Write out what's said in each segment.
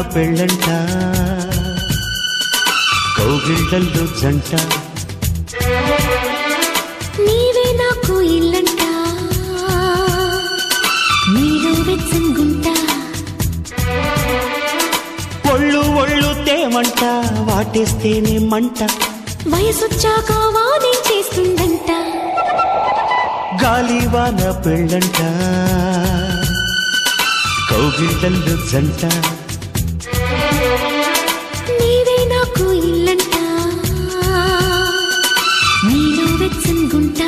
పెళ్ళంట కౌగిళ్ళల్లో జంట నీవే నాకు ఇల్లంట నీలో వెచ్చని గుంట ఒళ్ళు ఒళ్ళు తేమంట వాటేస్తేనే మంట వయసొచ్చాక వానే చేస్తుందంట గాలివాన పెళ్ళంట కౌగిళ్ళల్లో జంట నీవే నాకు ఇల్లంట నీలో వెచ్చని గుంట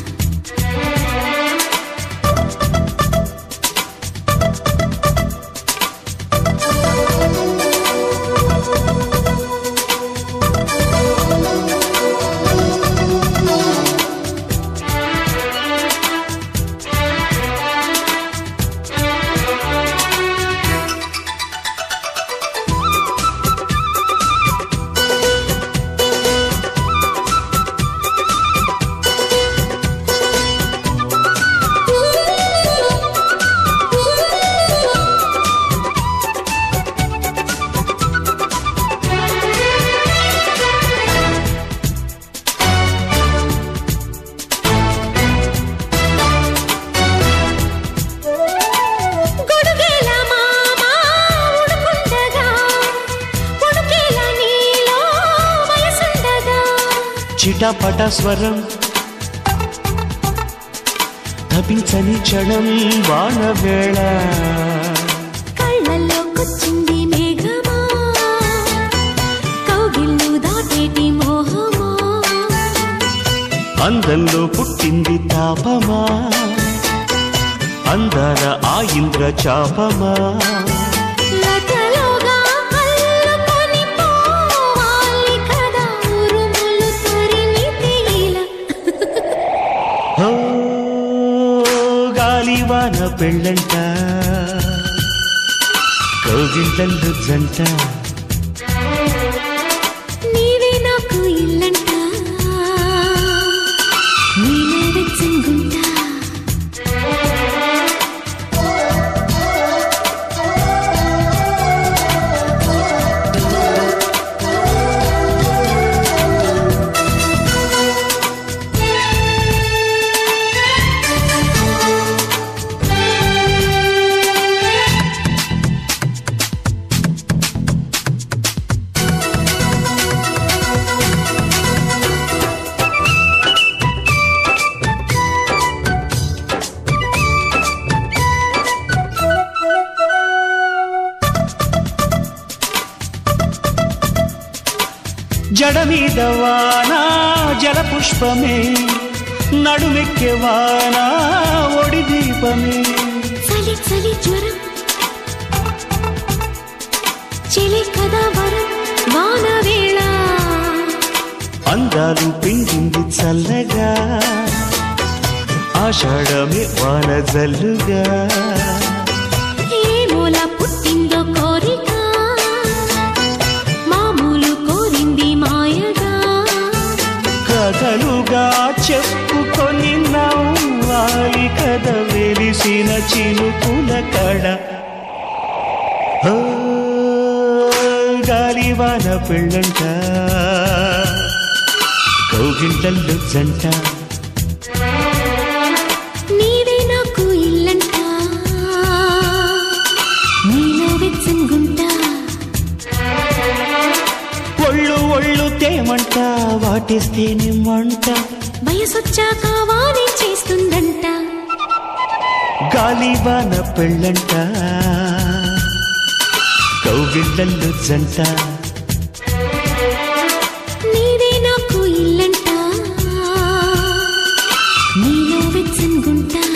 గొడుగేల మామ ఉడుకుండగా ఉడుకేల నీలో వయసుండగా చిటపట స్వరం తపించని క్షణం వానవేళ కళ్ళల్లో కొచ్చింది మేఘమా కౌగిళ్ళు దాటేటి మోహమా అందంలో పుట్టింది తాపమా అందాల ఆ ఇంద్ర చాపమా లతలోగా అల్లుకొని పోవాలి కదా ఉరుములు తరిమితే ఇలా ఓ గాలివాన పెళ్ళంట కౌగిళ్ళల్లో జంట నీవే నాకు ఇల్లంట నీలో వెచ్చని గుంట జడ మీద వాన జల పుష్పమే నడుమెక్కే వాన ఒడి దీపమే చలి చలి జ్వరం చెలి కదా వరం వాన వేళ అందాలు పిండింది చల్లగా ఆషాఢమే వాన జల్లుగా ఏ మూల పుట్టిందో కోరిక మామూలు కోరింది మాయగా కథలుగా చెప్పుకొని నవ్వాలి కథ వెలిసిన చినుకుల కడ ఓ, గాలివాన పెళ్ళంట కౌగిళ్ళల్లో జంట నీవే నాకు ఇల్లంట నీలో వెచ్చని గుంట ఒళ్ళు ఒళ్ళు తేమంట వాటేస్తేనే మంట వయసొచ్చాక వానే చేస్తుందంట గాలివాన పెళ్ళంట కౌగిళ్ళల్లో జంట నీవే నాకు ఇల్లంట నీలో వెచ్చని గుంట